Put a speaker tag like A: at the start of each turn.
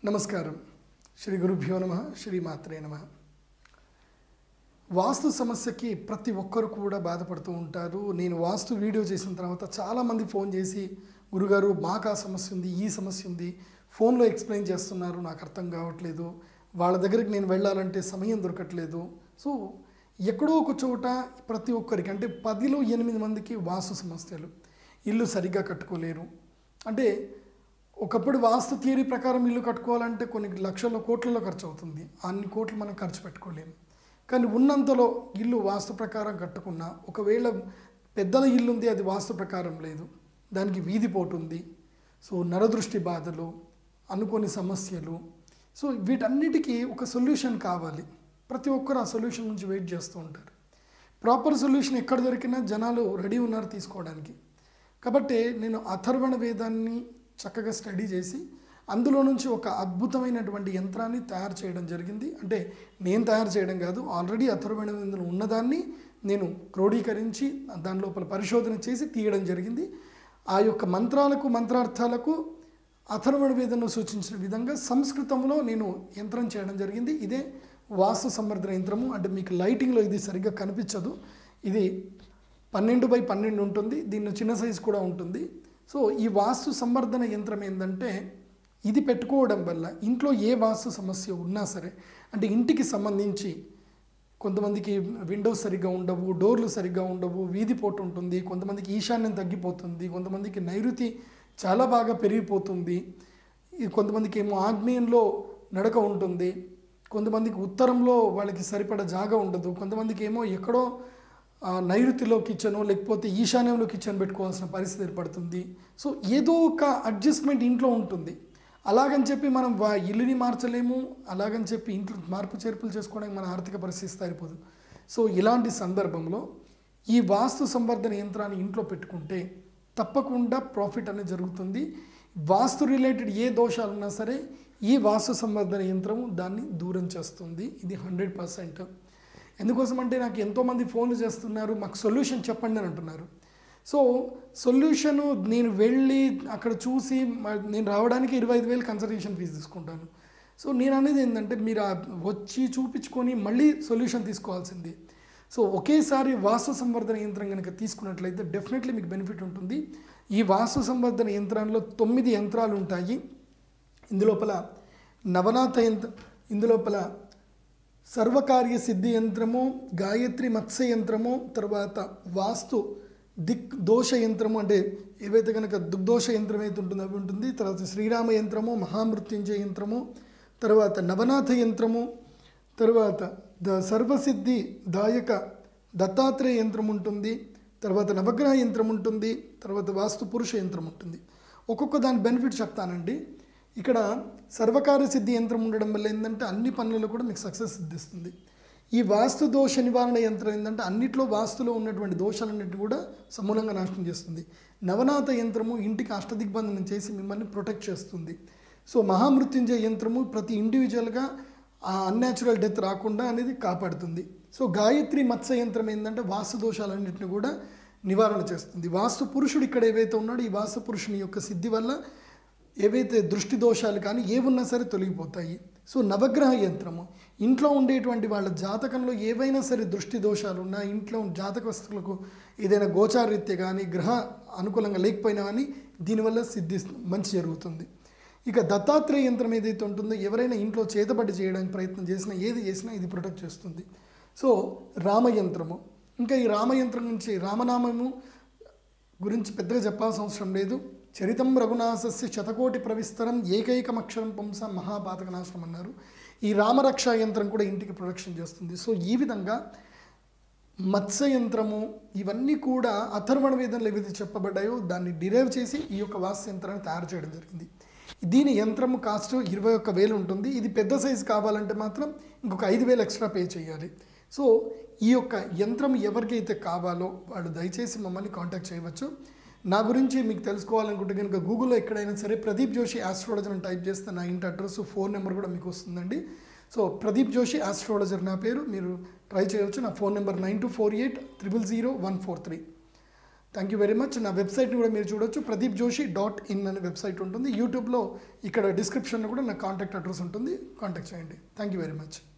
A: నమస్కారం శ్రీ గురుభ్యో నమ శ్రీ మాత్రే నమ వాస్తు సమస్యకి ప్రతి ఒక్కరు కూడా బాధపడుతూ ఉంటారు నేను వాస్తు వీడియో చేసిన తర్వాత చాలామంది ఫోన్ చేసి గురుగారు మాకు ఆ సమస్య ఉంది ఈ సమస్య ఉంది ఫోన్లో ఎక్స్ప్లెయిన్ చేస్తున్నారు నాకు అర్థం కావట్లేదు వాళ్ళ దగ్గరికి నేను వెళ్ళాలంటే సమయం దొరకట్లేదు సో ఎక్కడో ఒక చోట ప్రతి ఒక్కరికి అంటే పదిలో ఎనిమిది మందికి వాస్తు సమస్యలు ఇల్లు సరిగ్గా కట్టుకోలేరు అంటే ఒకప్పుడు వాస్తు థియరీ ప్రకారం ఇల్లు కట్టుకోవాలంటే కొన్ని లక్షల కోట్లలో ఖర్చు అవుతుంది అన్ని కోట్లు మనం ఖర్చు పెట్టుకోలేము కానీ ఉన్నంతలో ఇల్లు వాస్తు ప్రకారం కట్టుకున్నా ఒకవేళ పెద్దల ఇల్లు ఉంది అది వాస్తు ప్రకారం లేదు దానికి వీధి పోటు ఉంది సో నరదృష్టి బాధలు అనుకోని సమస్యలు సో వీటన్నిటికీ ఒక సొల్యూషన్ కావాలి ప్రతి ఒక్కరు ఆ సొల్యూషన్ నుంచి వెయిట్ చేస్తూ ఉంటారు ప్రాపర్ సొల్యూషన్ ఎక్కడ దొరికినా జనాలు రెడీ ఉన్నారు తీసుకోవడానికి కాబట్టి నేను అథర్వణ వేదాన్ని చక్కగా స్టడీ చేసి అందులో నుంచి ఒక అద్భుతమైనటువంటి యంత్రాన్ని తయారు చేయడం జరిగింది అంటే నేను తయారు చేయడం కాదు ఆల్రెడీ అథర్వణ వేదంలో ఉన్నదాన్ని నేను క్రోడీకరించి దాని లోపల పరిశోధన చేసి తీయడం జరిగింది ఆ యొక్క మంత్రాలకు మంత్రార్థాలకు అథర్వణ వేదంలో సూచించిన విధంగా సంస్కృతంలో నేను యంత్రం చేయడం జరిగింది ఇదే వాస్తు సంవర్ధన యంత్రము అంటే మీకు లైటింగ్లో ఇది సరిగ్గా కనిపించదు ఇది పన్నెండు బై పన్నెండు ఉంటుంది దీనిలో చిన్న సైజు కూడా ఉంటుంది సో ఈ వాస్తు సంవర్ధన యంత్రం ఏంటంటే ఇది పెట్టుకోవడం వల్ల ఇంట్లో ఏ వాస్తు సమస్య ఉన్నా సరే అంటే ఇంటికి సంబంధించి కొంతమందికి విండోస్ సరిగ్గా ఉండవు డోర్లు సరిగ్గా ఉండవు వీధి పోటు ఉంటుంది కొంతమందికి ఈశాన్యం తగ్గిపోతుంది కొంతమందికి నైరుతి చాలా బాగా పెరిగిపోతుంది ఈ కొంతమందికి ఏమో ఆగ్నేయంలో నడక ఉంటుంది కొంతమందికి ఉత్తరంలో వాళ్ళకి సరిపడ జాగా ఉండదు కొంతమందికి ఏమో ఎక్కడో ఆ, నైరుతిలో కిచెను లేకపోతే ఈశాన్యంలో కిచెన్ పెట్టుకోవాల్సిన పరిస్థితి ఏర్పడుతుంది సో ఏదో ఒక అడ్జస్ట్మెంట్ ఇంట్లో ఉంటుంది అలాగని చెప్పి మనం వా ఇల్లుని మార్చలేము అలాగని చెప్పి ఇంట్లో మార్పు చేర్పులు చేసుకోవడానికి మన ఆర్థిక పరిస్థితి సరిపోదు సో ఇలాంటి సందర్భంలో ఈ వాస్తు సంవర్ధన యంత్రాన్ని ఇంట్లో పెట్టుకుంటే తప్పకుండా ప్రాఫిట్ అనేది జరుగుతుంది వాస్తు రిలేటెడ్ ఏ దోషాలు ఉన్నా సరే ఈ వాస్తు సంవర్ధన యంత్రము దాన్ని దూరం చేస్తుంది ఇది హండ్రెడ్ పర్సెంట్ ఎందుకోసం అంటే నాకు ఎంతోమంది ఫోన్లు చేస్తున్నారు మాకు సొల్యూషన్ చెప్పండి అని అంటున్నారు సో సొల్యూషను నేను వెళ్ళి అక్కడ చూసి మ- నేను రావడానికి ఇరవై ఐదు వేలు కన్సల్టేషన్ ఫీజు తీసుకుంటాను సో నేను అనేది ఏంటంటే మీరు ఆ వచ్చి చూపించుకొని మళ్ళీ సొల్యూషన్ తీసుకోవాల్సింది సో ఒకేసారి వాస్తు సంవర్ధన యంత్రం కనుక తీసుకున్నట్లయితే డెఫినెట్లీ మీకు బెనిఫిట్ ఉంటుంది ఈ వాస్తు సంవర్ధన యంత్రంలో తొమ్మిది యంత్రాలు ఉంటాయి ఇందులోపల నవనాథ యంత్ర ఇందులోపల సర్వకార్య సిద్ధి యంత్రము గాయత్రి మత్స్య యంత్రము తర్వాత వాస్తు దిక్ దోష యంత్రము అంటే ఏవైతే కనుక దుగ్దోష యంత్రం అయితే ఉంటుందో అవి ఉంటుంది తర్వాత శ్రీరామ యంత్రము మహామృత్యుంజయ యంత్రము తర్వాత నవనాథ యంత్రము తర్వాత ద సర్వసిద్ధి దాయక దత్తాత్రేయ యంత్రం ఉంటుంది తర్వాత నవగ్రహ యంత్రం ఉంటుంది తర్వాత వాస్తు పురుష యంత్రం ఉంటుంది ఒక్కొక్క దాని బెనిఫిట్ చెప్తానండి ఇక్కడ సర్వకార్య సిద్ధి యంత్రం ఉండడం వల్ల ఏంటంటే అన్ని పనులలో కూడా మీకు సక్సెస్ సిద్ధిస్తుంది ఈ వాస్తు దోష నివారణ యంత్రం ఏంటంటే అన్నిట్లో వాస్తులో ఉన్నటువంటి దోషాలన్నింటినీ కూడా సమూలంగా నాశనం చేస్తుంది నవనాథ యంత్రము ఇంటికి అష్టదిగ్బంధనం చేసి మిమ్మల్ని ప్రొటెక్ట్ చేస్తుంది సో మహామృత్యుంజయ యంత్రము ప్రతి ఇండివిజువల్గా ఆ అన్యాచురల్ డెత్ రాకుండా అనేది కాపాడుతుంది సో గాయత్రి మత్స్య యంత్రం ఏంటంటే వాస్తు దోషాలన్నింటినీ కూడా నివారణ చేస్తుంది వాస్తు పురుషుడు ఇక్కడ ఏవైతే ఉన్నాడో ఈ వాస్తు పురుషుని యొక్క సిద్ధి వల్ల ఏవైతే దృష్టి దోషాలు కానీ ఏవున్నా సరే తొలగిపోతాయి సో నవగ్రహ యంత్రము ఇంట్లో ఉండేటువంటి వాళ్ళ జాతకంలో ఏవైనా సరే దృష్టి దోషాలు ఉన్నా ఇంట్లో జాతకస్తులకు ఏదైనా గోచారీత్య కానీ గ్రహ అనుకూలంగా లేకపోయినా కానీ దీనివల్ల సిద్ధి మంచి జరుగుతుంది ఇక దత్తాత్రేయ యంత్రం ఏదైతే ఉంటుందో ఎవరైనా ఇంట్లో చేతబడి చేయడానికి ప్రయత్నం చేసినా ఏది చేసినా ఇది ప్రొటెక్ట్ చేస్తుంది సో రామయంత్రము ఇంకా ఈ రామయంత్రం నుంచి రామనామము గురించి పెద్దగా చెప్పాల్సిన అవసరం లేదు చరితం రఘునాథస్య శతకోటి ప్రవిస్తరం ఏకైకమక్షరం పుంస మహాపాతకనాశనం అన్నారు ఈ రామరక్షా యంత్రం కూడా ఇంటికి ప్రొడక్షన్ చేస్తుంది సో ఈ విధంగా మత్స్య యంత్రము ఇవన్నీ కూడా అథర్వణ వేదంలో ఏవైతే చెప్పబడ్డాయో దాన్ని డిరైవ్ చేసి ఈ యొక్క వాస్తు యంత్రాన్ని తయారు చేయడం జరిగింది దీని యంత్రము కాస్ట్ ఇరవై ఒక్క వేలు ఉంటుంది ఇది పెద్ద సైజు కావాలంటే మాత్రం ఇంకొక ఐదు వేలు ఎక్స్ట్రా పే చేయాలి సో ఈ యొక్క యంత్రం ఎవరికైతే కావాలో వాళ్ళు దయచేసి మమ్మల్ని కాంటాక్ట్ చేయవచ్చు నా గురించి మీకు తెలుసుకోవాలనుకుంటే కనుక గూగుల్లో ఎక్కడైనా సరే ప్రదీప్ జోషి ఆస్ట్రాలజర్ అని టైప్ చేస్తే నా ఇంటి అడ్రస్ ఫోన్ నెంబర్ కూడా మీకు వస్తుందండి సో ప్రదీప్ జోషి ఆస్ట్రాలజర్ నా పేరు మీరు ట్రై చేయవచ్చు నా phone number nine two four eight triple zero one four three thank you very much నా వెబ్సైట్ని కూడా మీరు చూడొచ్చు ప్రదీప్ జోషి డాట్ ఇన్ అనే వెబ్సైట్ ఉంటుంది యూట్యూబ్లో ఇక్కడ డిస్క్రిప్షన్లో కూడా నా కాంటాక్ట్ అడ్రస్ ఉంటుంది కాంటాక్ట్ చేయండి థ్యాంక్ యూ వెరీ మచ్